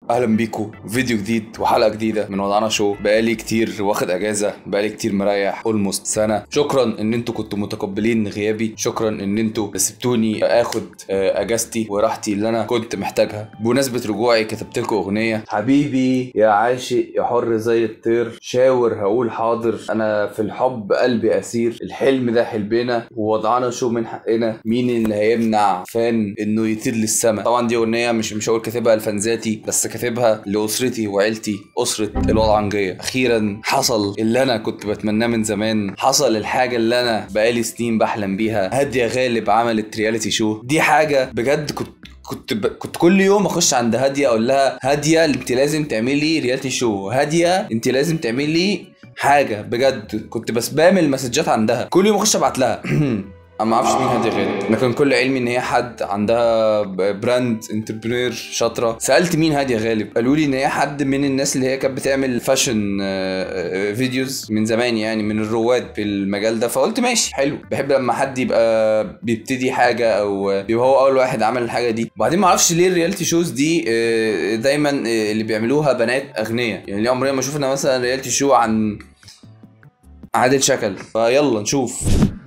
اهلا بيكم فيديو جديد وحلقه جديده من وضعنا شو بقالي كتير واخد اجازه بقالي كتير مريح اولموست سنه شكرا ان انتوا كنتوا متقبلين غيابي شكرا ان انتوا سبتوني اخد آه، اجازتي وراحتي اللي انا كنت محتاجها بمناسبه رجوعي كتبت لكم اغنيه حبيبي يا عاشق يا حر زي الطير شاور هقول حاضر انا في الحب قلبي اسير الحلم ده حلمنا ووضعنا شو من حقنا مين اللي هيمنع فان انه يطير للسما طبعا دي اغنيه مش مش هقول كاتبها لفانزاتي بس كاتبها لاسرتي وعيلتي اسره الوضعنجيه اخيرا حصل اللي انا كنت بتمناه من زمان حصل الحاجه اللي انا بقالي سنين بحلم بيها هاديه غالب عملت رياليتي شو دي حاجه بجد كنت كنت ب... كنت كل يوم اخش عند هاديه اقول لها هاديه انت لازم تعملي رياليتي شو هاديه انت لازم تعملي حاجه بجد كنت بسبام المسجات عندها كل يوم اخش ابعت لها انا ما اعرفش مين هاديه غالب انا كان كل علمي ان هي حد عندها ب- براند انتربرينور شاطره سالت مين هاديه غالب قالوا لي ان هي حد من الناس اللي هي كانت بتعمل فاشن فيديوز من زمان يعني من الرواد في المجال ده فقلت ماشي حلو بحب لما حد يبقى بيبتدي حاجه او بيبقى هو اول واحد عمل الحاجه دي وبعدين ما اعرفش ليه الرياليتي شوز دي آه، دايما آه، اللي بيعملوها بنات اغنياء يعني ليه عمرنا ما شفنا مثلا رياليتي شو عن عادل شكل فيلا نشوف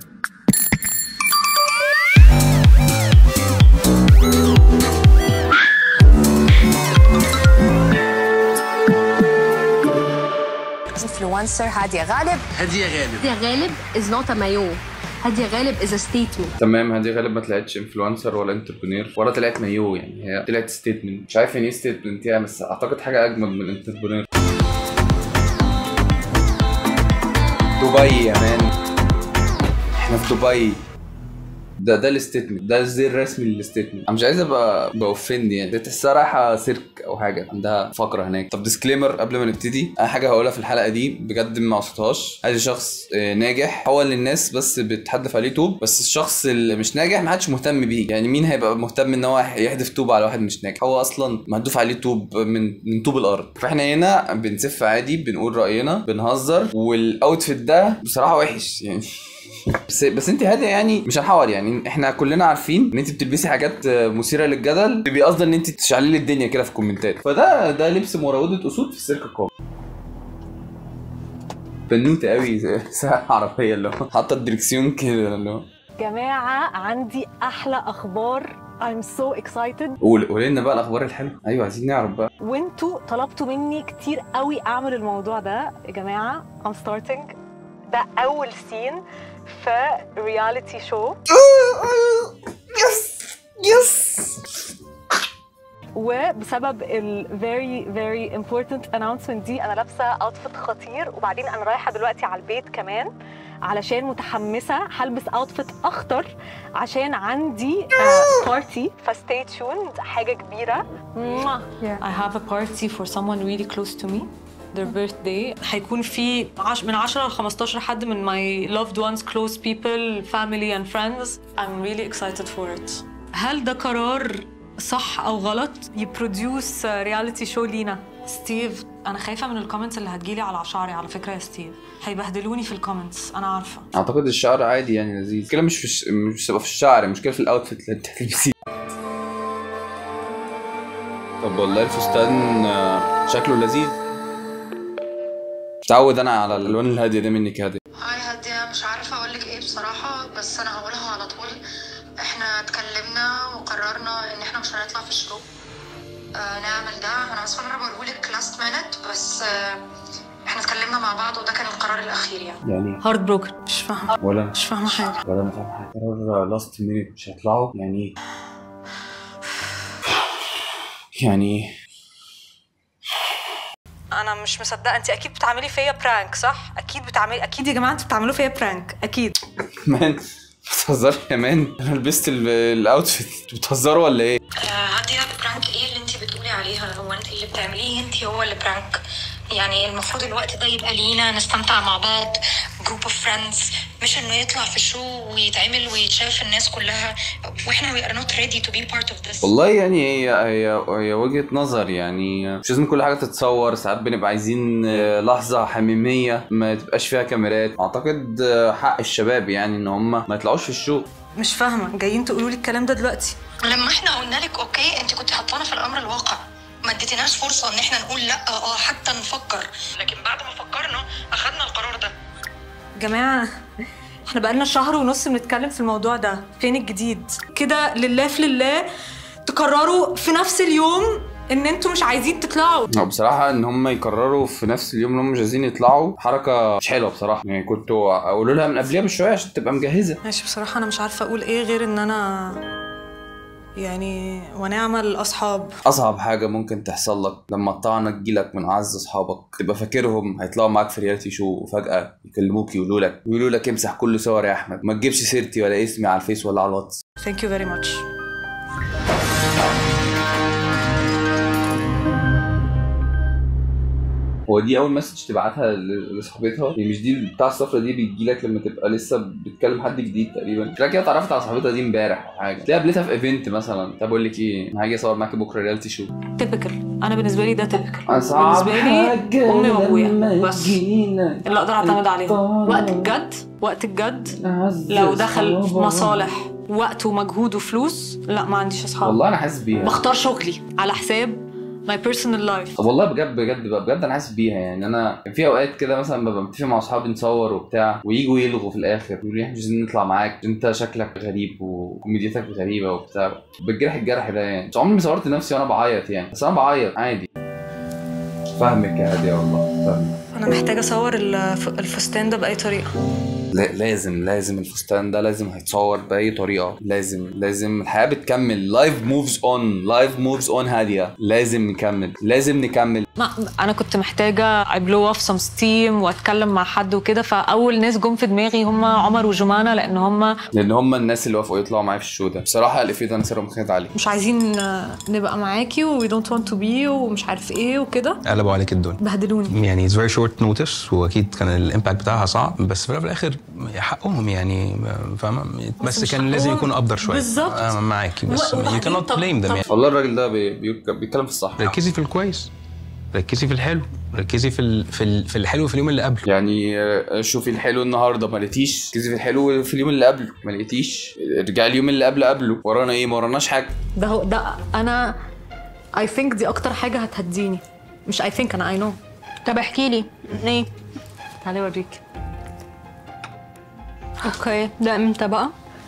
influencer هادية غالب هدية غالب هادية غالب is not a mayo هادية غالب is a statement تمام هدي غالب ما طلعتش انفلونسر ولا انتربرينور ولا طلعت مايو يعني هي طلعت ستيتمنت مش عارف يعني ايه ستيتمنت يعني بس اعتقد حاجه اجمل من الانتربرينور دبي يا مان احنا في دبي ده ده الستيتمنت ده الزي الرسمي للستيتمنت انا مش عايز ابقى باوفند يعني دي تحسها رايحه سيرك او حاجه عندها فقره هناك طب ديسكليمر قبل ما نبتدي اي حاجه هقولها في الحلقه دي بجد ما قصدتهاش هذا شخص آه، ناجح هو اللي الناس بس بتحدف عليه طوب بس الشخص اللي مش ناجح ما حدش مهتم بيه يعني مين هيبقى مهتم ان هو يحدف طوب على واحد مش ناجح هو اصلا مهدوف عليه طوب من من طوب الارض فاحنا هنا بنسف عادي بنقول راينا بنهزر والاوتفيت ده بصراحه وحش يعني بس بس انت هاديه يعني مش هنحور يعني احنا كلنا عارفين ان انت بتلبسي حاجات مثيره للجدل بيبقى قصدي ان انت تشعلي لي الدنيا كده في الكومنتات فده ده لبس مراوده اسود في السيرك القومي بنوته قوي زي ساعه عربيه اللي هو حاطه الدركسيون كده اللي هو جماعة عندي أحلى أخبار I'm so excited قول قول لنا بقى الاخبار الحلوه ايوه عايزين نعرف بقى وانتوا طلبتوا مني كتير قوي أعمل الموضوع ده يا جماعة I'm starting ده أول سين في رياليتي شو يس يس وبسبب ال very very important announcement دي أنا لابسة اوتفيت خطير وبعدين أنا رايحة دلوقتي على البيت كمان علشان متحمسة هلبس اوتفيت أخضر عشان عندي بارتي فستي تيوند حاجة كبيرة I have a party for someone really close to me their birthday هيكون في عش... من 10 ل 15 حد من my loved ones close people family and friends I'm really excited for it هل ده قرار صح او غلط يبروديوس رياليتي شو لينا ستيف انا خايفه من الكومنتس اللي هتجيلي على شعري على فكره يا ستيف هيبهدلوني في الكومنتس انا عارفه اعتقد الشعر عادي يعني لذيذ المشكله مش في الش... مش تبقى في الشعر المشكله في الاوتفيت اللي انت هتلبسيه طب والله الفستان آه، شكله لذيذ متعود انا على الالوان الهاديه دي منك يا هاديه هاي هادية مش عارفة أقولك إيه بصراحة بس أنا هقولها على طول إحنا اتكلمنا وقررنا إن إحنا مش هنطلع في الشو آه نعمل ده أنا آسفة إن أنا بقولهولك لاست مينت بس آه إحنا اتكلمنا مع بعض وده كان القرار الأخير يعني يعني هارد بروكن مش فاهمه ولا مش فاهمه حاجه ولا انا فاهم حاجه قرار لاست مينيت مش هيطلعوا يعني ايه يعني ايه انا مش مصدقه انت اكيد بتعملي فيا برانك صح اكيد بتعملي اكيد يا جماعه انتوا بتعملوا فيا برانك اكيد مان بتهزري يا مان انا لبست ال- الاوتفيت انتوا بتهزروا ولا ايه آه هادية برانك إيه اللي أنت بتقولي عليها هو أنت اللي بتعمليه أنت هو اللي برانك يعني المفروض الوقت ده يبقى لينا نستمتع مع بعض جروب اوف فريندز مش انه يطلع في شو ويتعمل ويتشاف الناس كلها واحنا we are not ready to be part of this والله يعني هي هي هي وجهة نظر يعني مش لازم كل حاجة تتصور ساعات بنبقى عايزين آه، لحظة حميمية ما تبقاش فيها كاميرات اعتقد آه، حق الشباب يعني ان هم ما يطلعوش في الشو مش فاهمه جايين تقولوا لي الكلام ده دلوقتي لما احنا قلنا لك اوكي انت كنت حطانا في الامر الواقع ما ما اديتناش فرصه ان احنا نقول لا اه حتى نفكر لكن بعد ما فكرنا اخدنا القرار ده جماعة احنا بقالنا شهر ونص بنتكلم في الموضوع ده فين الجديد كده لله في لله تقرروا في نفس اليوم ان انتوا مش عايزين تطلعوا هو بصراحة ان هم يقرروا في نفس اليوم ان هم مش عايزين يطلعوا حركة مش حلوة بصراحة يعني كنتوا اقولوا لها من قبلها بشوية عشان تبقى مجهزة ماشي بصراحة انا مش عارفة اقول ايه غير ان انا يعني ونعم الاصحاب اصعب حاجة ممكن تحصل لك لما الطعنة تجيلك من اعز اصحابك تبقى فاكرهم هيطلعوا معاك في رياليتي شو وفجأة يكلموك يقولوا لك يقولوا لك امسح كل صور يا احمد ما تجيبش سيرتي ولا اسمي على الفيس ولا على الواتس thank you very much هو دي اول مسج تبعتها ل- لصاحبتها هي مش دي بتاع الصفرة دي بتجيلك لما تبقى لسه بتكلم حد جديد تقريبا تلاقي كده اتعرفت على صاحبتها دي امبارح او حاجه تلاقيها قابلتها في ايفنت مثلا طب اقول لك ايه انا هاجي اصور معاكي بكره ريالتي شو typical انا بالنسبة لي ده typical اصعب بالنسبة لي حاجة امي وابويا لما بس جينا اللي اقدر اعتمد عليهم الطلاق. وقت الجد وقت الجد أعز لو دخل أصحابها. مصالح وقت ومجهود وفلوس لا ما عنديش اصحاب والله انا حاسس بيها بختار شغلي على حساب my personal life طب والله بجد بجد بجد انا حاسس بيها يعني انا كان في اوقات كده مثلا ببقى متفق مع اصحابي نصور وبتاع ويجوا يلغوا في الاخر يقولوا لي احنا مش عايزين نطلع معاك انت شكلك غريب وكوميديتك غريبه وبتاع بتجرح الجرح ده يعني بس عمري ما صورت نفسي وانا بعيط يعني بس انا بعيط عادي فاهمك يا هادي والله فاهمك انا محتاجه اصور الف- الفستان ده باي طريقه لا لازم لازم الفستان ده لازم هيتصور باي طريقه لازم لازم الحياه بتكمل لايف موفز اون لايف موفز اون هاديه لازم نكمل لازم نكمل ما انا كنت محتاجه I blow off some steam واتكلم مع حد وكده فاول ناس جم في دماغي هم عمر وجمانه لان هم لان هم الناس اللي وافقوا يطلعوا معايا في الشو ده بصراحه الافيه ده انا سيرهم خد عليه مش عايزين آه، نبقى معاكي و we don't want to be ومش عارف ايه وكده قلبوا عليك الدنيا بهدلوني يعني اتس فيري شورت نوتس واكيد كان الامباكت بتاعها صعب بس في الأول وفي الاخر حقهم يعني فاهمه بس, مش كان لازم حقهم. يكون ابدر شويه بالظبط. انا معاكي بس و- يو وبعدين كانوت طب- بليم طب- ذم يعني والله الراجل ده بي... بي... بيتكلم في الصح ركزي في الكويس ركزي في الحلو ركزي في ال... في, ال... في الحلو في اليوم اللي قبله يعني آه، شوفي الحلو النهارده ما لقيتيش ركزي في الحلو في اليوم اللي قبله ما لقيتيش ارجعي اليوم اللي قبل قبله ورانا ايه ما وراناش حاجه ده هو ده انا I think دي اكتر حاجه هتهديني مش I think انا I know طب احكي لي ايه تعالي اوريك اوكي ده امتى بقى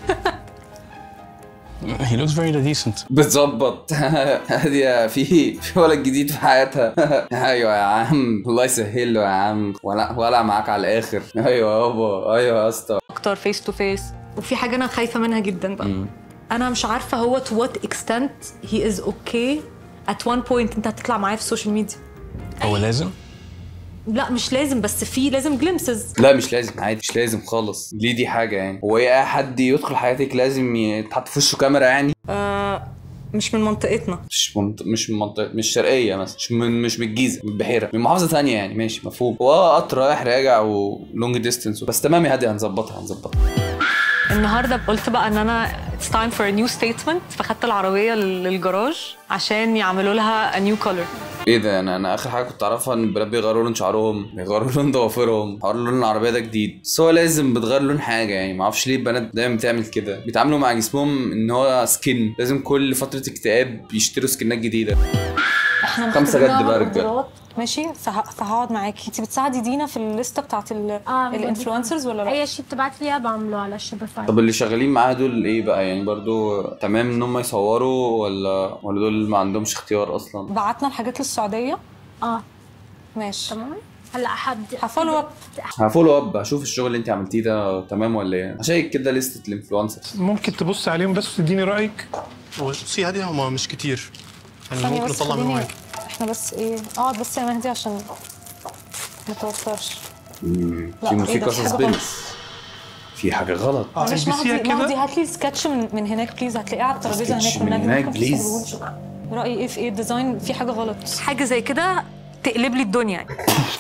he looks very decent بتظبط هادية في في ولد جديد في حياتها ايوه يا عم الله يسهل له يا عم ولا ولا معاك على الاخر ايوه يابا ايوه يا اسطى اكتر فيس تو فيس وفي حاجه انا خايفه منها جدا بقى انا مش عارفه هو to what extent he is okay at one point انت هتطلع معايا في السوشيال ميديا هو لازم لا مش لازم بس في لازم جلمسز لا مش لازم عادي مش لازم خالص ليه دي حاجه يعني هو ايه اي حد يدخل حياتك لازم يتحط في وشه كاميرا يعني آه مش من منطقتنا مش منط... مش من منطقه مش شرقيه مثلا مش من مش من الجيزه من البحيره من محافظه ثانيه يعني ماشي مفهوم هو قطر رايح راجع ولونج ديستنس بس تمام يا هادي هنظبطها هنظبطها النهارده قلت بقى ان انا it's time for a new statement فخدت العربيه للجراج عشان يعملوا لها a new color ايه ده انا انا اخر حاجه كنت اعرفها ان البنات بيغيروا لون شعرهم بيغيروا لون ضوافرهم حوار لون العربيه ده جديد بس هو لازم بتغير لون حاجه يعني ما اعرفش ليه البنات دايما بتعمل كده بيتعاملوا مع جسمهم ان هو سكين لازم كل فتره اكتئاب يشتروا سكنات جديده احنا خمسة محتاجين جد بقى نعمل رجالة. اوردرات. ماشي فه- فهقعد معاكي انت بتساعدي دينا في الليسته بتاعت آه، الانفلونسرز ولا لا اي شيء بتبعت لي بعمله على الشوبيفاي طب اللي شغالين معاها دول ايه بقى يعني برضو تمام ان هم يصوروا ولا ولا دول ما عندهمش اختيار اصلا بعتنا الحاجات للسعوديه اه ماشي تمام هلا حد هفولو اب هفولو اب هشوف الشغل اللي انت عملتيه ده تمام ولا ايه عشان كده لستة الانفلونسرز ممكن تبص عليهم بس وتديني رايك بصي هادي هما مش كتير يعني ثانية ممكن بس نطلع منهم خليني واحد احنا بس ايه اقعد بس يا مهدي عشان ما توترش في إيه موسيقى ده؟ في حاجة سسبنس في حاجه غلط اه معلش البسيها مهدي مهدي كده هات لي سكتش من, من هناك بليز هتلاقيه على الترابيزه سكتش هناك من هناك، ممكن بليز. تسيبهولي؟ رايي ايه في ايه الديزاين في حاجه غلط حاجه زي كده تقلب لي الدنيا يعني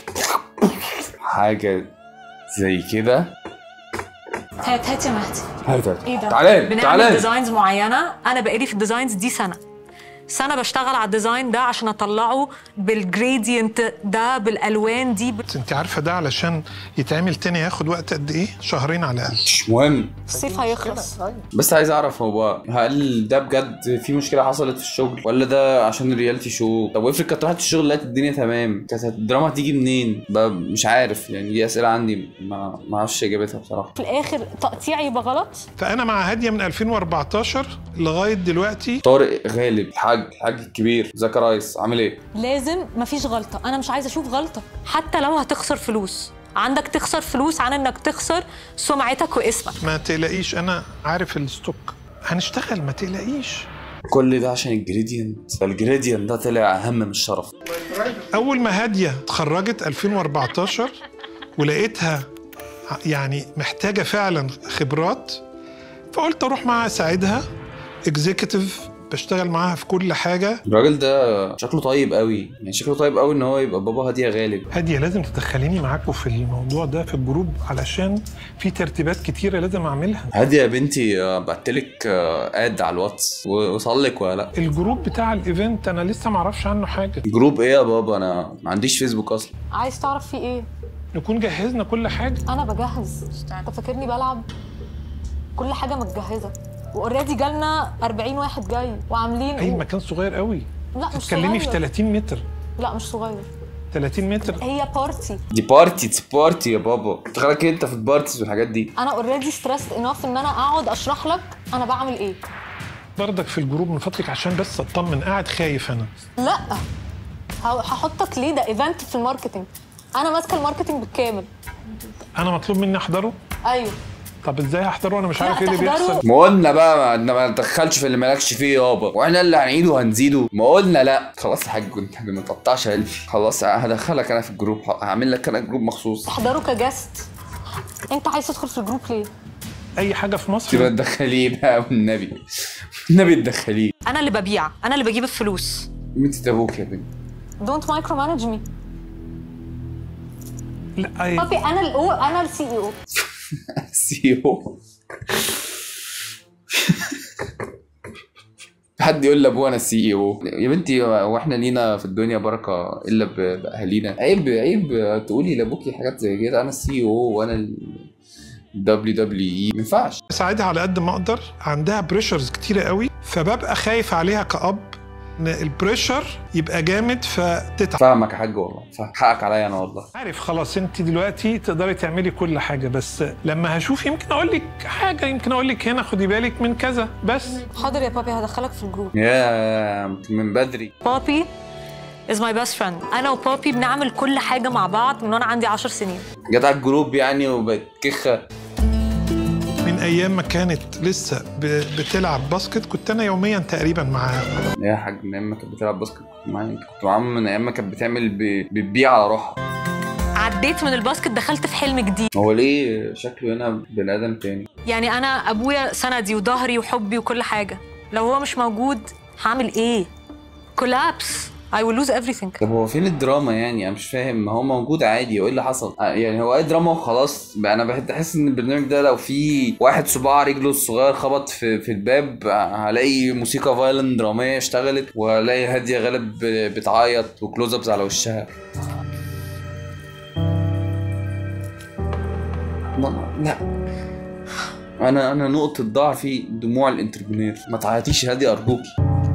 حاجه زي كده هات هات يا مهدي هات هات. ايه ده تعالى بنعمل تعالى ديزاينز معينه انا بقالي في الديزاينز دي سنه سنه بشتغل على الديزاين ده عشان اطلعه بالجريدينت ده بالالوان دي بس انت عارفه ده علشان يتعمل تاني ياخد وقت قد ايه شهرين على الاقل مش مهم الصيف هيخلص بس عايز اعرف هو هل ده بجد في مشكله حصلت في الشغل ولا ده عشان الرياليتي شو طب وافرض كانت راحت الشغل لقيت الدنيا تمام كانت الدراما هتيجي منين ب- مش عارف يعني دي اسئله عندي ما ما اعرفش اجابتها بصراحه في الاخر تقطيعي يبقى غلط فانا مع هاديه من 2014 لغايه دلوقتي طارق غالب الحاج الحاج الكبير زكا رايس عامل ايه لازم مفيش غلطه انا مش عايزه اشوف غلطه حتى لو هتخسر فلوس عندك تخسر فلوس عن انك تخسر سمعتك واسمك ما تقلقيش انا عارف الستوك هنشتغل ما تقلقيش كل ده عشان الجريدينت الجريدينت ده طلع اهم من الشرف اول ما هاديه اتخرجت 2014 ولقيتها يعني محتاجه فعلا خبرات فقلت اروح معاها اساعدها اكزيكتيف بشتغل معاها في كل حاجه الراجل ده شكله طيب قوي يعني شكله طيب قوي ان هو يبقى بابا هاديه غالب هاديه لازم تدخليني معاكم في الموضوع ده في الجروب علشان في ترتيبات كتيره لازم اعملها هاديه يا بنتي آه، بعتلك آه، اد على الواتس وصلك ولا لا الجروب بتاع الايفنت انا لسه معرفش عنه حاجه جروب ايه يا بابا انا ما عنديش فيسبوك اصلا عايز تعرف في ايه نكون جهزنا كل حاجه انا بجهز انت فاكرني بلعب كل حاجه متجهزه واوريدي جالنا 40 واحد جاي وعاملين اي مكان صغير قوي لا مش تتكلمي في صغير 30 متر لا مش صغير 30 متر هي بارتي دي بارتي اتس بارتي يا بابا تخيلك انت في البارتيز والحاجات دي انا اوريدي ستريسد انف ان انا اقعد اشرح لك انا بعمل ايه برضك في الجروب من فضلك عشان بس اطمن قاعد خايف انا لا ه- هحطك ليه ده ايفنت في الماركتنج انا ماسكه الماركتنج بالكامل انا مطلوب مني احضره ايوه طب ازاي هحضره وانا مش لا، عارف ايه اللي تحضره. بيحصل ما قلنا بقى ما ما تدخلش في اللي مالكش فيه يابا واحنا اللي هنعيده وهنزيده ما قلنا لا خلاص يا حاج انت ما تقطعش قلبي خلاص هدخلك انا في الجروب هعمل لك انا جروب مخصوص تحضره كجست انت عايز تدخل في الجروب ليه اي حاجه في تبقى مصر تدخليه بقى والنبي النبي تدخليه انا اللي ببيع انا اللي بجيب الفلوس انت ابوك يا بنت دونت مايكرو مانج مي لا أي... بابي انا الاو انا السي اي او سي او حد يقول لابوه انا السي او يا بنتي واحنا لينا في الدنيا بركه الا ب- باهالينا عيب عيب تقولي لابوكي حاجات زي كده انا السي او وانا الدبليو دبليو اي ما ينفعش اساعدها على قد ما اقدر عندها بريشرز كتيره قوي فببقى خايف عليها كأب ان البريشر يبقى جامد فتتعب فاهمك يا حاج والله فاهم. حقك عليا انا والله عارف خلاص انت دلوقتي تقدري تعملي كل حاجه بس لما هشوف يمكن اقول لك حاجه يمكن اقول لك هنا خدي بالك من كذا بس حاضر يا بابي هدخلك في الجروب يا من بدري بابي is my best friend انا وبابي بنعمل كل حاجه مع بعض من وانا عندي 10 سنين جت على الجروب يعني وبقت كخه من ايام ما كانت لسه ب- بتلعب باسكت كنت انا يوميا تقريبا معاها يا حاج من ايام ما كانت بتلعب باسكت معايا انت كنت معاهم من ايام ما كانت بتعمل ب- بتبيع على روحها عديت من الباسكت دخلت في حلم جديد هو ليه شكله هنا بني ادم تاني يعني انا ابويا سندي وظهري وحبي وكل حاجه لو هو مش موجود هعمل ايه كولابس I will lose everything طب هو فين الدراما يعني انا مش فاهم ما هو موجود عادي وايه اللي حصل آه، يعني هو اي دراما وخلاص بقى انا بحب احس ان البرنامج ده لو في واحد صباع رجله الصغير خبط في في الباب آه، هلاقي موسيقى فايلن دراميه اشتغلت وهلاقي هاديه غالب ب- بتعيط وكلوز ابس على وشها ما- لا انا انا نقطه ضعفي دموع الانتربرينور ما تعيطيش هاديه ارجوكي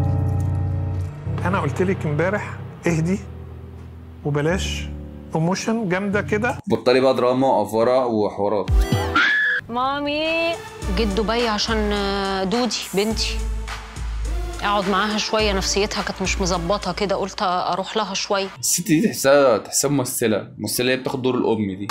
انا قلت لك امبارح اهدي وبلاش ايموشن جامده كده بطلي بقى دراما وافوره وحوارات مامي جيت دبي عشان آه، دودي بنتي اقعد معاها شويه نفسيتها كانت مش مظبطه كده قلت اروح لها شويه الست دي تحسها تحسها ممثله ممثله اللي هي بتاخد دور الام دي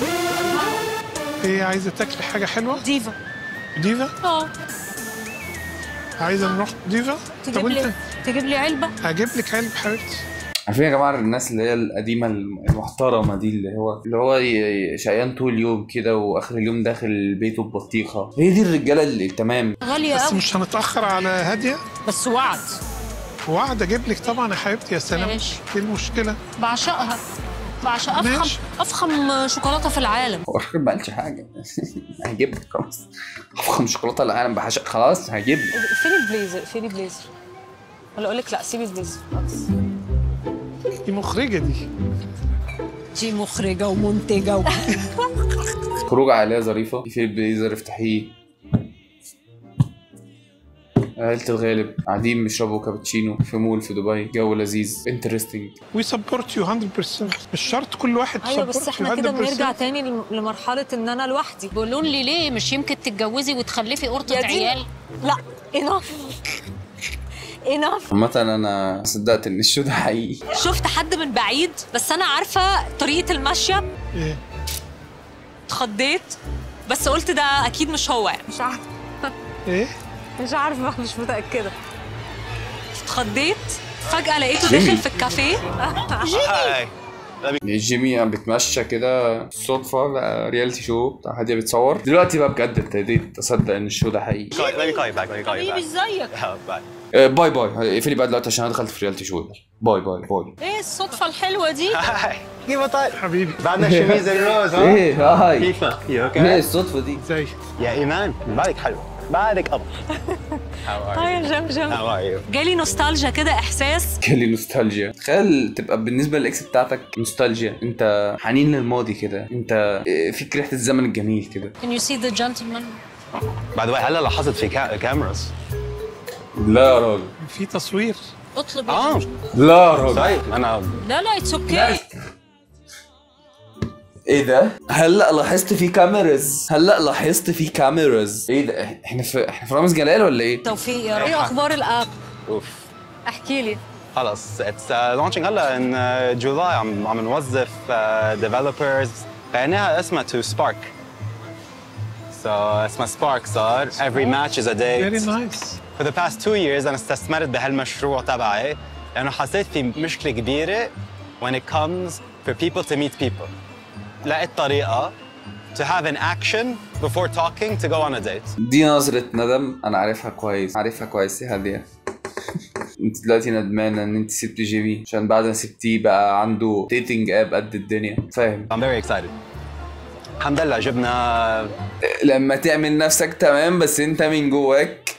ايه عايزه تاكلي حاجه حلوه ديفا ديفا اه عايزه نروح ديفا تجيب لي تجيب لي علبه هجيب لك علب حبيبتي عارفين يا جماعه الناس اللي هي القديمه المحترمه دي اللي هو اللي هو ي- شقيان طول اليوم كده واخر اليوم داخل بيته ببطيخه هي دي الرجاله اللي تمام غاليه بس قوي مش هنتاخر على هاديه بس وعد وعد اجيب لك طبعا يا حبيبتي يا سلام ماشي. ايه المشكله بعشقها بعشق افخم ماشي. افخم شوكولاته في العالم هو الراجل ما قالش حاجه هجيب لك خلاص افخم شوكولاته العالم بحشق خلاص هجيب لك. فين البليزر فين البليزر ولا اقول لك لا سيبي بليز خلاص دي مخرجه دي دي مخرجه ومنتجه و... خروج عائلية ظريفة في فيلم بليزر افتحيه عيلة الغالب قاعدين بيشربوا كابتشينو في مول في دبي جو لذيذ انترستنج وي سبورت يو 100% مش شرط كل واحد ايوه بس support you احنا كده 100%. بنرجع تاني لم- لمرحله ان انا لوحدي بيقولوا لي ليه مش يمكن تتجوزي وتخلفي قرطه يا دينا. عيال لا انف انف عامة انا صدقت ان الشو ده حقيقي شفت حد من بعيد بس انا عارفه طريقه المشيه ايه اتخضيت بس قلت ده اكيد مش هو يعني مش عارفه ايه مش عارفه مش متاكده اتخضيت فجاه لقيته جيمي. داخل في الكافيه جيمي قام بتمشى كده صدفة بقى ريالتي شو بتاع هادية بتصور دلوقتي بقى بجد ابتديت اصدق ان الشو ده حقيقي Let me call you back. Let me call you back. ازيك Oh, bye. آه، باي باي اقفلي بقى دلوقتي عشان انا دخلت في ريالتي شو باي باي باي ايه الصدفه الحلوه دي Hi. كيف طيب؟ حبيبي بعدنا شميز الروز ها؟ ايه هاي كيفك؟ You ايه okay? الصدفة دي زي يا ايمان بالك حلو بالك ابيض How are هاي you? جم جم How are you? جالي نوستالجيا كده احساس كلي نوستالجيا تخيل تبقى بالنسبه للاكس بتاعتك نوستالجيا انت حنين للماضي كده انت إيه، فيك ريحه الزمن الجميل كده Can you see the gentleman By the way هلا لاحظت في كا- كاميراز لا يا راجل في تصوير اطلب يا اه جمجم. لا يا راجل طيب انا لا لا اتس اوكي ايه ده هلا لاحظت في كاميراز هلا لاحظت في كاميراز ايه ده احنا في احنا في رامز جلال ولا ايه توفيق يا رب ايه اخبار الاب اوف احكي لي خلص اتس لونشينج هلا ان جولاي عم عم نوظف ديفلوبرز غيرناها اسمها تو سبارك So اسمها سبارك صار every match is a فيري date نايس For the past two years أنا استثمرت بهالمشروع تبعي لأنه حسيت في مشكلة كبيرة when it comes for people to meet people. لقيت طريقة to have an action before talking to go on a date. دي نظرة ندم انا عارفها كويس عارفها كويس يا هادية انت دلوقتي ندمانة ان انت سبت جيمي عشان بعد ما سبتيه بقى عنده ديتنج اب قد الدنيا فاهم I'm very excited. الحمد لله جبنا لما تعمل نفسك تمام بس انت من جواك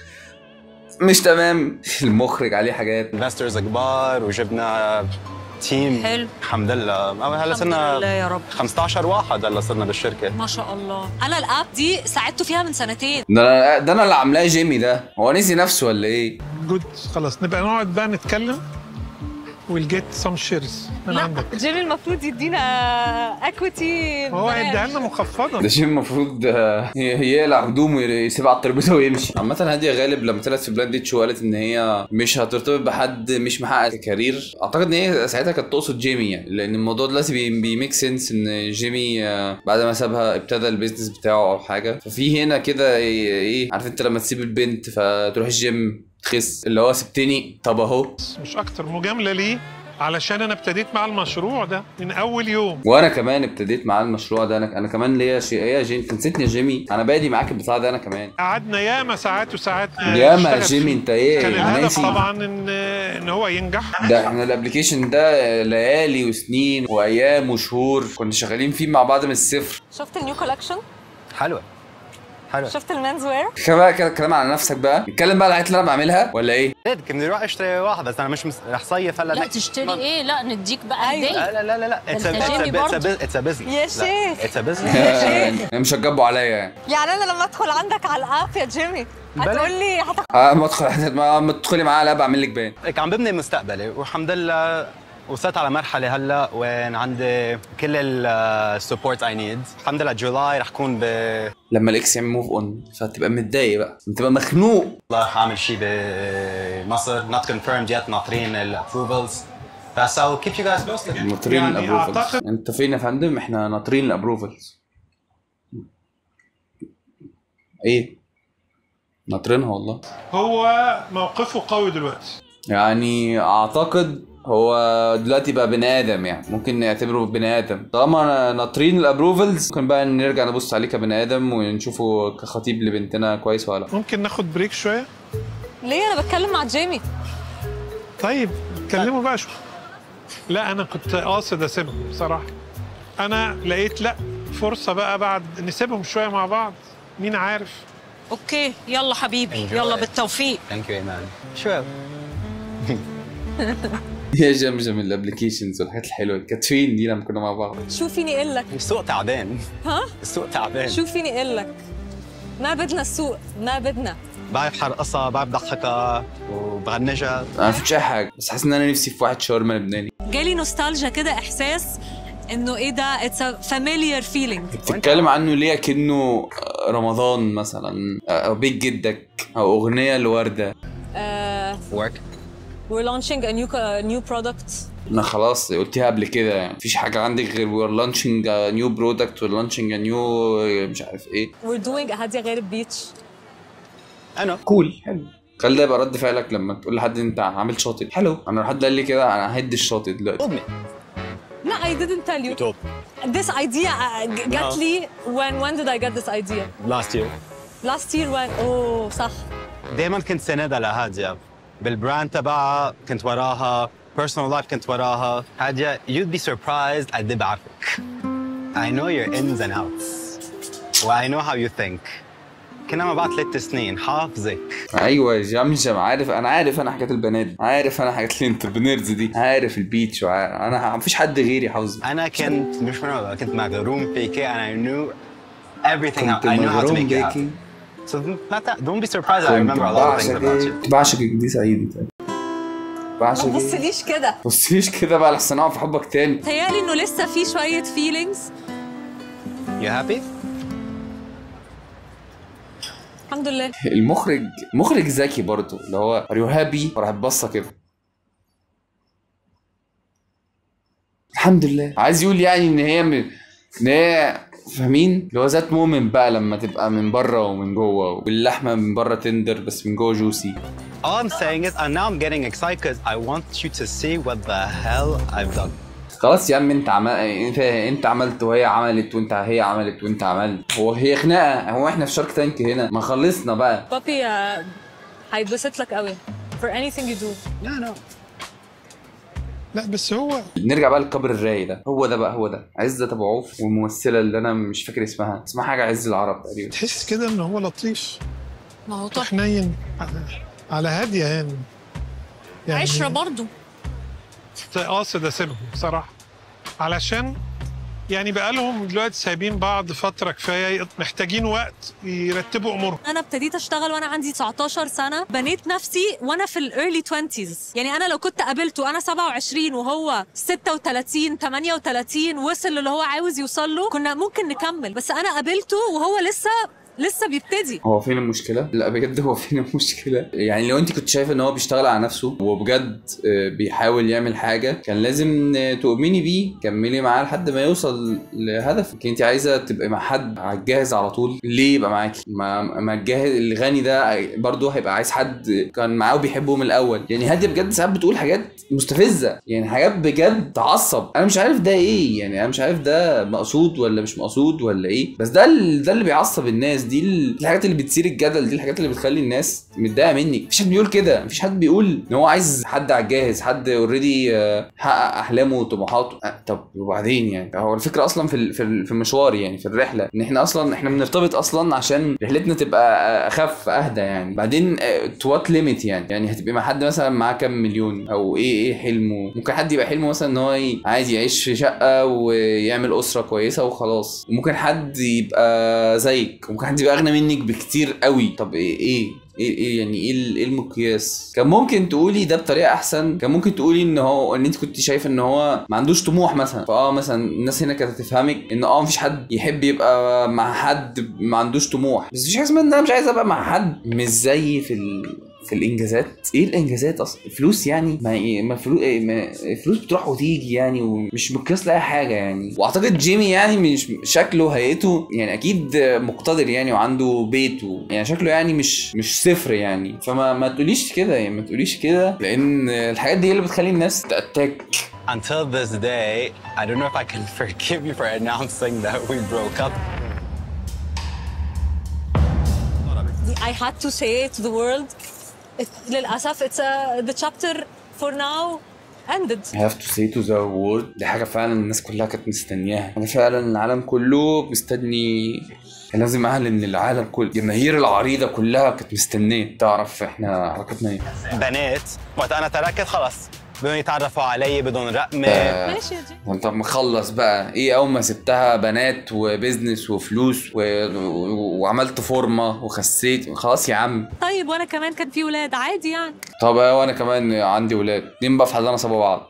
مش تمام المخرج عليه حاجات investors كبار وجبنا تيم حلو. الحمد لله أو هلا الحمد صرنا لله يا رب 15 واحد هلا صرنا بالشركة ما شاء الله انا الاب دي ساعدته فيها من سنتين ده انا ده انا اللي عاملاه جيمي ده هو نسي نفسه ولا ايه جود خلاص نبقى نقعد بقى نتكلم ويل جيت سم شيرز من لا عندك جيمي المفروض يدينا اكويتي هو هيديها لنا مخفضه ده شيء المفروض آه، ي- يقلع هدومه ويسيبها على الترابيزه ويمشي عامة هادية غالب لما طلعت في بلاند ديت شو قالت ان هي مش هترتبط بحد مش محقق كارير اعتقد ان هي ساعتها كانت تقصد جيمي يعني لان الموضوع دلوقتي بي- بيميك سنس ان جيمي آه، بعد ما سابها ابتدى البيزنس بتاعه او حاجه ففي هنا كده ايه إيه، عارف انت لما تسيب البنت فتروح الجيم تخس اللي هو سبتني طب اهو مش اكتر مجامله ليه علشان انا ابتديت مع المشروع ده من اول يوم وانا كمان ابتديت معاه المشروع ده انا انا كمان ليا شيء ايه يا جيمي انت نسيتني يا جيمي انا بادي معاك البتاع ده انا كمان قعدنا ياما ساعات وساعات ياما يا نشتغل جيمي فيه. انت ايه كان الهدف ناسي طبعا ان ان هو ينجح ده احنا الابلكيشن ده ليالي وسنين وايام وشهور كنا شغالين فيه مع بعض من الصفر شفت النيو كولكشن حلوة حلوة شفت المنز وير خلينا بقى كده كلام على نفسك بقى نتكلم بقى على الحاجات اللي انا بعملها ولا ايه بدي بدي اروح اشتري واحد بس انا مش مس... رح صيف هلا لا تشتري ايه لا نديك بقى أيوة. هديه لا لا لا لا ده انت جيمي برضه. اتس ا بزنس يا شيخ. اتس ا بزنس انا مش هتجبوا عليا يعني يعني انا لما ادخل عندك على الاب يا جيمي بلا. هتقول لي هتاخد اه ما ادخل ما ما تدخلي معايا لا بعمل لك بان هيك عم ببني مستقبلي والحمد لله وصلت على مرحلة هلا وين عندي كل السبورت اي نيد الحمد لله جولاي رح كون ب لما الاكس يعمل موف اون فتبقى متضايق بقى تبقى مخنوق الله رح اعمل شيء بمصر not confirmed yet ناطرين الابروفلز بس I'll keep you guys posted ناطرين يعني الابروفلز أعتقد- انت فين يا فندم احنا ناطرين الابروفلز ايه ناطرينها والله هو موقفه قوي دلوقتي يعني اعتقد هو دلوقتي بقى بني ادم يعني ممكن نعتبره بني ادم طالما ناطرين الابروفلز ممكن بقى نرجع نبص عليه كبني ادم ونشوفه كخطيب لبنتنا كويس ولا لا ممكن ناخد بريك شويه ليه انا بتكلم مع جيمي طيب اتكلموا بقى شويه لا انا كنت قاصد اسيبهم بصراحه انا لقيت لا فرصه بقى بعد نسيبهم شويه مع بعض مين عارف اوكي يلا حبيبي Enjoy. يلا بالتوفيق Thank you Iman شو يا جمجم الابلكيشنز والحاجات الحلوه كانت فين دي لما كنا مع بعض شو فيني اقول لك السوق تعبان ها السوق تعبان شو فيني اقول لك ما بدنا السوق ما بدنا بعرف حرقصها بعرف ضحكها وبغنجها انا ما فيش اي حاجه بس حاسس ان انا نفسي في واحد شاورما لبناني جالي نوستالجيا كده احساس انه ايه ده اتس ا فاميليار فيلينج بتتكلم عنه ليه كأنه رمضان مثلا او بيت جدك او اغنيه لورده ورك we're launching a new a new product انا خلاص قلتيها قبل كده يعني مفيش حاجه عندك غير وير لانشينج نيو برودكت وير لانشينج نيو مش عارف ايه we're doing a هاديه غارب بيتش انا كول حلو خلي ده يبقى رد فعلك لما تقول لحد انت عامل شاطئ حلو انا لو حد قال لي كده انا هدي الشاطئ دلوقتي امي لا I didn't tell you يوتيوب this idea uh, جات No. لي when when did I get this idea لاست يير last year when اوه صح دائما كنت سندها لهادية بالبراند تبعها كنت وراها personal life كنت وراها هادية you'd be surprised قد ايه بعرفك I know your ins and outs و I know how you think كنا مع بعض ثلاث سنين حافظك ايوه يا جمجم عارف انا عارف انا حاجات البنات عارف انا حاجات الانتربرينرز دي عارف البيتش وعارف انا مفيش حد غيري حافظه أنا كنت مش مرة كنت مغروم فيكي and I knew everything كنت I knew how to مغروم make it happen بيكي so not that, don't be surprised I remember a lot of things about you بعشقك بعشقك دي سعيد ما بعشقك تبصليش كده بصيش كده بقى لحسن اقع في حبك تاني تهيألي انه لسه في شويه feelings you happy الحمد لله المخرج مخرج ذكي برضه اللي هو ار يو هابي راح تبصه كده الحمد لله عايز يقول يعني ان هي م... ان هي فاهمين اللي هو ذات مومنت بقى لما تبقى من بره ومن جوه واللحمه من بره تندر بس من جوه جوسي all I'm saying is and now I'm getting excited because I want you to see what the hell I've done خلاص يا عم انت عمل انت انت عملت وهي عملت وانت هي عملت وانت عملت هو هي خناقه هو احنا في شارك تانك هنا ما خلصنا بقى بابي آه، هيتبسط لك قوي for anything you do no no لا بس هو نرجع بقى للقبر الراي ده هو ده بقى هو ده عزت ابو عوف والممثله اللي انا مش فاكر اسمها اسمها حاجه عز العرب تقريبا تحس كده ان هو لطيف ما هو طبعا حنين على- على هاديه يعني يعني عشره برضه قاصد اسيبهم بصراحه علشان يعني بقالهم دلوقتي سايبين بعض فتره كفايه محتاجين وقت يرتبوا امورهم انا ابتديت اشتغل وانا عندي 19 سنه بنيت نفسي وانا في الايرلي 20 يعني انا لو كنت قابلته انا 27 وهو 36 38 وصل اللي هو عاوز يوصل له كنا ممكن نكمل بس انا قابلته وهو لسه لسه بيبتدي هو فين المشكله لا بجد هو فين المشكله يعني لو انت كنت شايف ان هو بيشتغل على نفسه وبجد آه، بيحاول يعمل حاجه كان لازم آه، تؤمني بيه كملي معاه لحد ما يوصل لهدفك انت عايزه تبقي مع حد على الجاهز على طول ليه يبقى معاكي ما ما الجاهز الغني ده برضه هيبقى عايز حد كان معاه وبيحبه من الاول يعني هاديه بجد ساعات بتقول حاجات مستفزه يعني حاجات بجد تعصب انا مش عارف ده ايه يعني انا مش عارف ده مقصود ولا مش مقصود ولا ايه بس ده ال- ده اللي بيعصب الناس دي ال- الحاجات اللي بتثير الجدل دي الحاجات اللي بتخلي الناس متضايقه منك مفيش حد بيقول كده مفيش حد بيقول ان هو عايز حد على الجاهز حد اوريدي حقق احلامه وطموحاته آه، طب وبعدين يعني هو الفكره اصلا في ال- في ال- في المشوار يعني في الرحله ان احنا اصلا احنا بنرتبط اصلا عشان رحلتنا تبقى آه، اخف اهدى يعني بعدين تو وات ليميت يعني يعني هتبقى مع حد مثلا معاه كام مليون او ايه ايه حلمه ممكن حد يبقى حلمه مثلا ان هو ي- عايز يعيش في شقه ويعمل اسره كويسه وخلاص وممكن حد يبقى زيك وممكن حد يبقى اغنى منك بكتير قوي طب ايه ايه ايه ايه يعني ايه ال- ايه المقياس كان ممكن تقولي ده بطريقه احسن كان ممكن تقولي ان هو ان انت كنت شايفه ان هو ما عندوش طموح مثلا فاه مثلا الناس هنا كانت هتفهمك ان اه مفيش حد يحب يبقى مع حد ما عندوش طموح بس مفيش حاجه اسمها ان انا مش عايز ابقى مع حد مش زيي في ال... في الانجازات ايه الانجازات اصلا فلوس يعني ما إيه ما فلوس ما فلوس بتروح وتيجي يعني ومش مقياس لاي حاجه يعني واعتقد جيمي يعني مش شكله هيئته يعني اكيد مقتدر يعني وعنده بيت و... يعني شكله يعني مش مش صفر يعني فما ما تقوليش كده يعني ما تقوليش كده لان الحاجات دي هي اللي بتخلي الناس تاتاك until this day I don't know if I can forgive you for announcing that we broke up I had to say to the world it- للأسف it's a, the chapter for now ended I have to say to the world دي حاجة فعلا الناس كلها كانت مستنياها أنا فعلا العالم كله مستني كان لازم أعلن العالم كله الجماهير العريضة كلها كانت مستنية تعرف إحنا علاقتنا إيه بنات وقت انا تركت خلص بدهم يتعرفوا علي بدهم رقمي آه. ماشي يا جي انت مخلص بقى ايه اول ما سبتها بنات وبزنس وفلوس و... و... وعملت فورمه وخسيت خلاص يا عم طيب وانا كمان كان في ولاد عادي يعني طب وانا كمان عندي ولاد اتنين بقى في حضانه سابوا بعض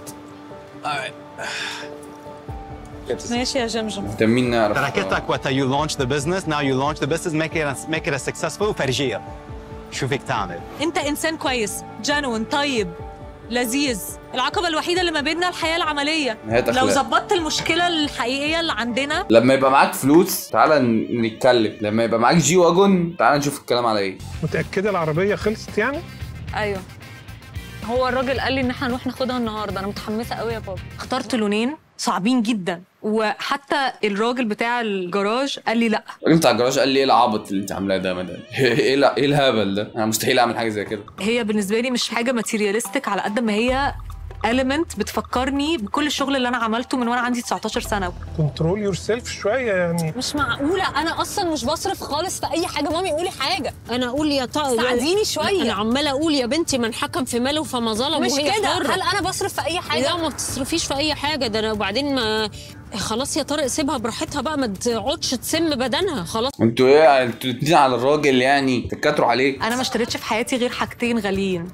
ماشي يا جمجم مهتمين نعرف تركتك وقت you launch the business now you launch the business make it a, make it a successful وفرجيها شو فيك تعمل انت انسان كويس جنون طيب لذيذ العقبه الوحيده اللي ما بيننا الحياه العمليه نهاية لو أخلاق. ظبطت المشكله الحقيقيه اللي عندنا لما يبقى معاك فلوس تعالى ن- نتكلم لما يبقى معاك جي واجون تعالى نشوف الكلام على ايه متاكده العربيه خلصت يعني ايوه هو الراجل قال لي ان احنا نروح ناخدها النهارده انا متحمسه قوي يا بابا اخترت لونين صعبين جدا وحتى الراجل بتاع الجراج قال لي لا الراجل بتاع الجراج قال لي ايه العبط اللي انت عاملاه ده يا مدام ايه الع- ايه الهبل ده انا مستحيل اعمل حاجه زي كده هي بالنسبه لي مش حاجه ماتيرياليستيك على قد ما هي element بتفكرني بكل الشغل اللي انا عملته من وانا عندي 19 سنه كنترول يور سيلف شويه يعني مش معقولة أنا أصلا مش بصرف خالص في أي حاجة مامي قولي حاجة أنا أقول يا طا ساعديني شوية. أنا عمالة أقول يا بنتي من حكم في ماله فما ظلم مش وهي كده حرة. هل انا بصرف في اي حاجه لا ما بتصرفيش في أي حاجة ده أنا وبعدين ما خلاص يا طارق سيبها براحتها بقى ما تقعدش تسم بدنها خلاص انتوا ايه انتوا الاتنين على الراجل يعني تتكاتروا عليه انا ما اشتريتش في حياتي غير حاجتين غاليين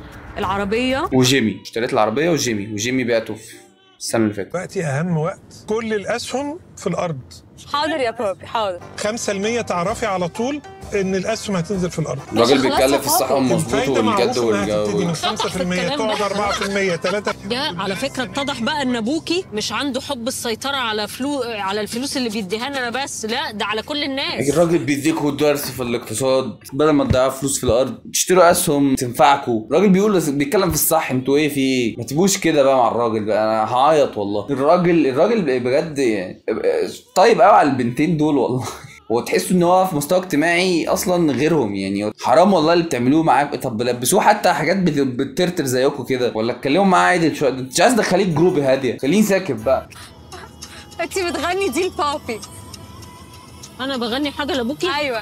العربيه وجيمي اشتريت العربيه وجيمي وجيمي بعته في السنه اللي فاتت دلوقتي اهم وقت كل الاسهم في الارض حاضر يا بابي حاضر 5% تعرفي على طول ان الاسهم هتنزل في الارض الراجل خلاص بيتكلم يا في الصح والمظبوط الفايده والجد معروف انها هتبتدي من والجو 5% في الكلام تقعد 4% 3 ده على فكرة اتضح بقى ان ابوكي مش عنده حب السيطرة على فلو على الفلوس اللي بيديها لنا انا بس لا ده على كل الناس الراجل بيديكوا درس في الاقتصاد بدل ما تضيعوا فلوس في الارض تشتروا اسهم تنفعكوا الراجل بيقول بيتكلم في الصح انتوا ايه في ايه ما تبقوش كده بقى مع الراجل بقى انا هعيط والله الراجل الراجل بجد يعني طيب قوي على البنتين دول والله هو تحسوا ان هو في مستوى اجتماعي اصلا غيرهم يعني حرام والله اللي بتعملوه معاه طب لبسوه حتى حاجات بت- بترتر زيكم كده ولا اتكلموا معاه عادي شويه انت مش عايز تخليه في جروب هاديه خليه ساكت بقى انت بتغني دي لبابي انا بغني حاجة لابوكي ايوه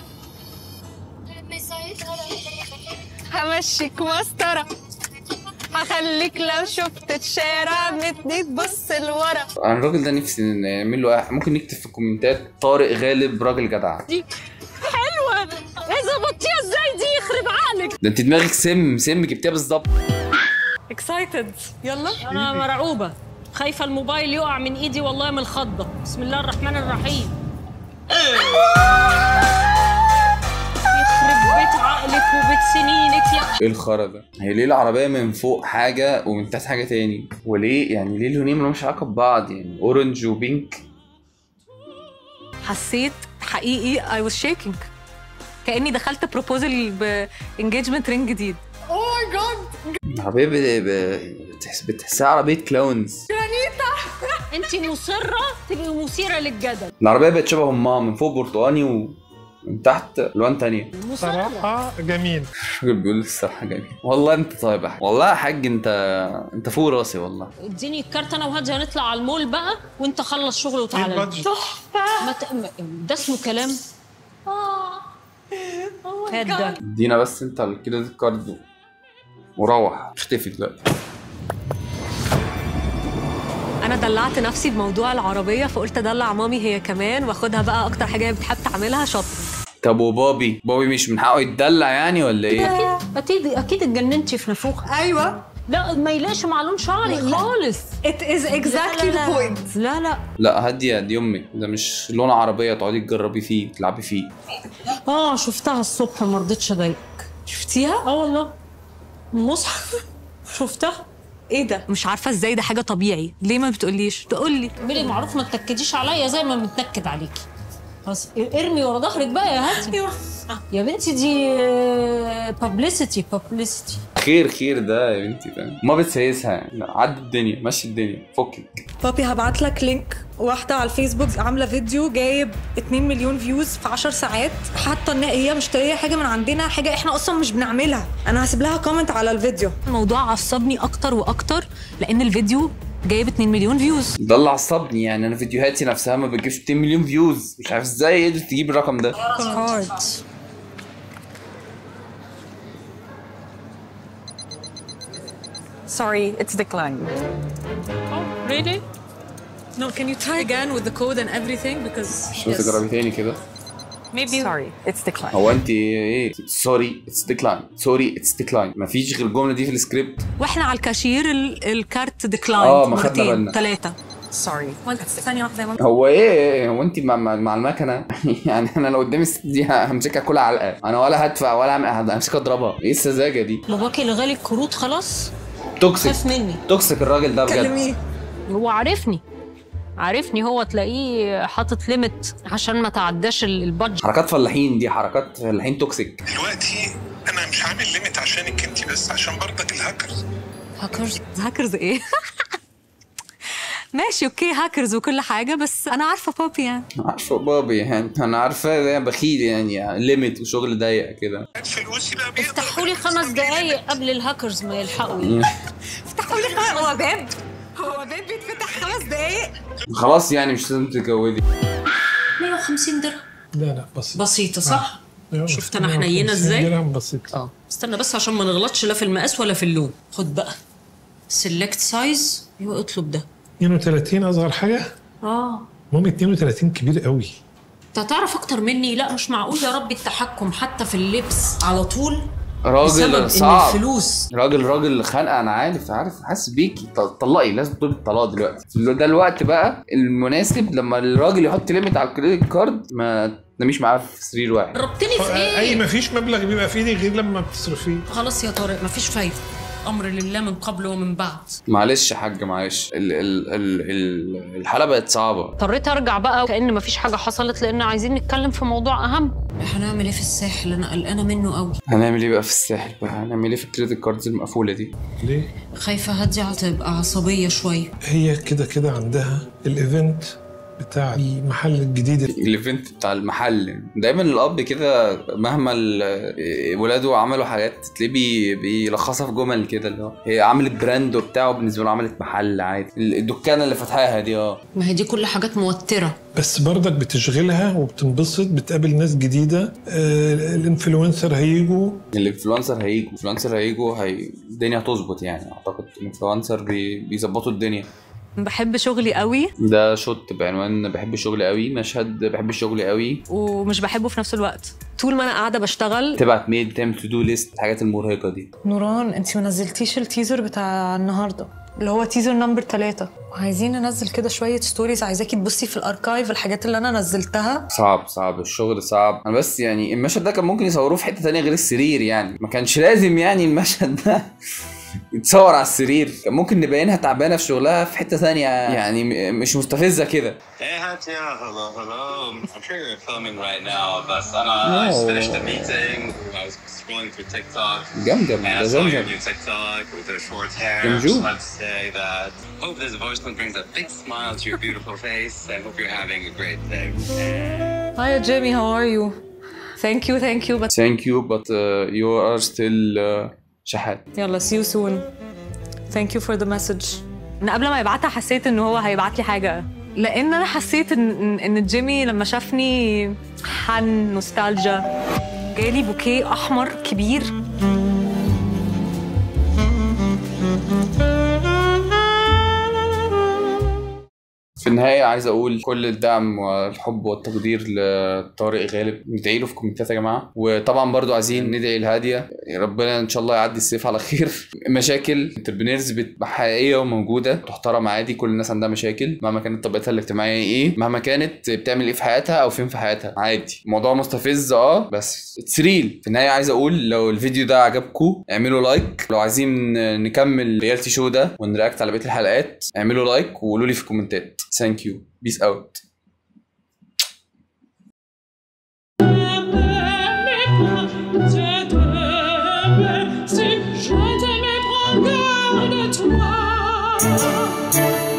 همشيك مسطره هخليك لو شفت الشارع متني تبص لورا انا الراجل ده نفسي نعمل له ممكن نكتب في الكومنتات طارق غالب راجل جدع حلوة ايه ظبطتيها ازاي دي يخرب عقلك ده انت دماغك سم سم جبتيها بالظبط اكسايتد يلا انا مرعوبة خايفة الموبايل يقع من ايدي والله من الخضة بسم الله الرحمن الرحيم يخرب بيت عقلك وبيت سنينك يا ايه الخرا ده هي ليه العربيه من فوق حاجه ومن تحت حاجه تاني وليه يعني ليه اللونين ملهمش علاقه ببعض يعني اورنج وبينك حسيت حقيقي I was shaking كاني دخلت بروبوزل بانجيجمنت رينج جديد العربيه ب... ب... بتحس... بتحسها عربيه كلاونز انت مصرة تبقي مثيرة للجدل العربيه بقت شبه امها من فوق برتقاني ومن تحت الوان تانية مصرة صراحه جميل الراجل بيقول الصراحه جميل والله انت طيب يا حاج والله يا حاج انت انت فوق راسي والله اديني الكارت انا وهادي هنطلع على المول بقى وانت خلص شغل ايه وتعالى البادجت ما ت... ما- ده اسمه كلام هات ده ادينا بس انت الكريدت كارد وروح اختفي دلوقتي انا دلعت نفسي بموضوع العربيه فقلت ادلع مامي هي كمان واخدها بقى اكتر حاجه هي بتحب تعملها شوبينج طب وبابي بابي مش من حقه يتدلع يعني ولا ايه اكيد اكيد اتجننتي في نافوخ ايوه لا ما يلاقيش مع لون شعري خالص it is exactly لا، the لا. point لا لا لا هادية دي امك ده مش لون عربيه تقعدي تجربي فيه تلعبي فيه اه شفتها الصبح ما رضيتش اضايقك شفتيها اه والله المصحف شفتها ايه ده مش عارفه ازاي ده حاجه طبيعي ليه ما بتقوليش تقولي بيلي معروف ما تنكديش عليا زي ما بنتنكد عليكي خلاص ارمي ورا ظهرك بقى يا هاتي يا بنتي دي بابليستي بابليستي خير خير ده يا بنتي ده ما بتسيسها يعني لا، عدي الدنيا مشي الدنيا فكك بابي هبعت لك لينك واحدة على الفيسبوك عاملة فيديو جايب 2 مليون فيوز في 10 ساعات حاطة ان هي مشترية حاجة من عندنا حاجة احنا اصلا مش بنعملها انا هسيب لها كومنت على الفيديو الموضوع عصبني اكتر واكتر لان الفيديو جايب 2 مليون فيوز ده اللي عصبني يعني انا فيديوهاتي نفسها ما بتجيبش 2 مليون فيوز مش عارف ازاي قدرت تجيب الرقم ده كاردز Sorry, it's declined. Oh, really? No, can you try again with the code and everything? Because مش بس تجربي تاني كده maybe Sorry, it's declined. هو انت ايه سوري اتس ديكلاين سوري اتس ديكلاين مفيش غير الجمله دي في السكريبت واحنا على الكاشير ال- الكارت ديكلاين آه، ما خدنا بالنا. ثلاثة Sorry. ثانية واحدة يا ماما هو ايه هو انت مع, مع, مع المكنه يعني انا لو قدامي الست دي همسكها كلها علقه انا ولا هدفع ولا هم- همسكها اضربها ايه السذاجه دي باباكي لغالي الكروت خلاص توكسيك خاف مني توكسيك الراجل ده بجد كلميه هو عارفني عارفني هو تلاقيه حاطط ليميت عشان ما تعداش ال- البادجت حركات فلاحين دي حركات فلاحين توكسيك دلوقتي انا مش عامل ليميت عشانك انت بس عشان برضك الهاكرز هاكرز هاكرز ايه؟ ماشي اوكي هاكرز وكل حاجة بس أنا عارفة بابي يعني عارفه بابي يعني انا عارفاه ده بخيل يعني ليميت وشغل ضيق كده فلوسي بقى بيقدر افتحوا لي خمس دقايق قبل الهاكرز ما يلحقوا افتحوا لي هو باب هو باب بيتفتح خمس دقايق خلاص يعني مش لازم تتجوزي 150 درهم لا لا بسيط بسيطة صح؟ أيوة، شفت أنا 150 حنينة إزاي؟ درهم بسيط اه استنى بس عشان ما نغلطش لا في المقاس ولا في اللون خد بقى سيلكت سايز ايوه اطلب ده 32 اصغر حاجه اه المهم 32 كبير قوي انت هتعرف اكتر مني لا مش معقول يا رب التحكم حتى في اللبس على طول بسبب راجل ان صعب الفلوس راجل راجل خانقه انا عارف عارف حاسس بيكي ط- طلقي لازم تطلبي الطلاق دلوقتي ده الوقت بقى المناسب لما الراجل يحط ليميت على الكريدت كارد ما تناميش معاه في سرير واحد ربطني في اي ايه ما فيش مبلغ بيبقى في ايدي غير لما بتصرفيه خلاص يا طارق مفيش فايده امر لله من قبل ومن بعد معلش يا حاج معلش ال ال ال ال الحاله بقت صعبه اضطريت ارجع بقى كأن مفيش حاجه حصلت لان عايزين نتكلم في موضوع اهم هنعمل ايه في الساحل انا قلقانه منه قوي هنعمل ايه بقى في الساحل بقى هنعمل ايه في الكريدت كاردز المقفوله دي ليه؟ خايفه هدي هتبقى عصبيه شويه هي كده كده عندها الايفنت بتاع المحل الجديد الايفنت بتاع المحل دايما الاب كده مهما ال- ولاده عملوا حاجات تلاقيه بي- بيلخصها في جمل كده اللي هو هي عملت براند وبتاع وبالنسبه له عملت محل عادي الدكانه اللي فاتحاها دي اه ما هي دي كل حاجات موتره بس برضك بتشغلها وبتنبسط بتقابل ناس جديده آه، الانفلونسر هيجوا الانفلونسر هيجوا الانفلونسر هيجوا هي الدنيا هتظبط يعني اعتقد الانفلونسر بي... بيظبطوا الدنيا بحب شغلي قوي ده شوت بعنوان بحب الشغل قوي مشهد بحب الشغل قوي ومش بحبه في نفس الوقت طول ما انا قاعده بشتغل تبعت ميل تعمل تو دو ليست الحاجات المرهقه دي نوران انت ما نزلتيش التيزر بتاع النهارده اللي هو تيزر نمبر ثلاثة وعايزين ننزل كده شوية ستوريز عايزاكي تبصي في الاركايف الحاجات اللي انا نزلتها صعب صعب الشغل صعب انا بس يعني المشهد ده كان ممكن يصوروه في حته تانية غير السرير يعني ما كانش لازم يعني المشهد ده يتصور على السرير كان ممكن نبينها تعبانه في شغلها في حته تانية يعني م- مش مستفزه كده Hey, Hatya. Hello, hello. I'm sure you're filming right now, but I just No. finished the meeting. I was scrolling through TikTok. جمجم And I ده saw your زمزم new TikTok with your short hair. Bonjour. Just want to say that hope this voice note brings a big smile to your beautiful face and hope you're having a great day. هاي جيمي هاو ار يو ثانك يو ثانك يو ثانك يو بت يو ار ستيل شحات يلا سي يو سون ثانك يو فور ذا مسج انا قبل ما يبعتها حسيت ان هو هيبعت لي حاجه لان انا حسيت ان ان إن جيمي لما شافني حن نوستالجيا جالي بوكيه احمر كبير في النهاية عايز أقول كل الدعم والحب والتقدير لطارق غالب ندعي له في كومنتات يا جماعة وطبعا برضو عايزين ندعي لهادية ربنا إن شاء الله يعدي الصيف على خير مشاكل انتربرينرز بتبقى حقيقية وموجودة تحترم عادي كل الناس عندها مشاكل مهما كانت طبيعتها الاجتماعية إيه مهما كانت بتعمل إيه في حياتها أو فين في حياتها عادي الموضوع مستفز أه بس اتس ريل في النهاية عايز أقول لو الفيديو ده عجبكم اعملوا لايك لو عايزين نكمل ريالتي شو ده ونرياكت على بقية الحلقات اعملوا لايك وقولوا لي في الكومنتات ثانك يو بيس اوت Si je t'aimais, prends garde de toi.